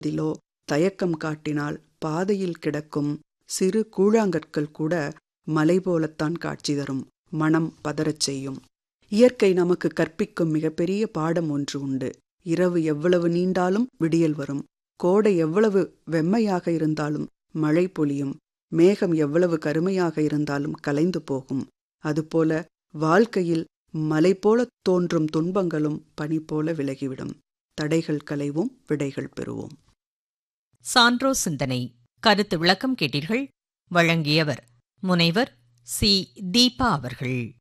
திலோ தயக்கம் காட்டினால் பாதையில் கிடக்கும் சிறு கூழாங்கற்கள் கூட மலை போலத்தான் காட்சி தரும் மனம் பதறச் செய்யும் இயற்கை நமக்கு கற்பிக்கும் மிகப்பெரிய பாடம் ஒன்று உண்டு இரவு எவ்வளவு நீண்டாலும் விடியல் வரும் கோடை எவ்வளவு வெம்மையாக இருந்தாலும் மழை பொழியும் மேகம் எவ்வளவு கருமையாக இருந்தாலும் கலைந்து போகும் அதுபோல வாழ்க்கையில் மலை போல தோன்றும் துன்பங்களும் பனி போல விலகிவிடும் தடைகள் களைவோம் விடைகள் பெறுவோம் சான்றோ சிந்தனை கருத்து விளக்கம் கேட்டீர்கள் வழங்கியவர் முனைவர் சி தீபா அவர்கள்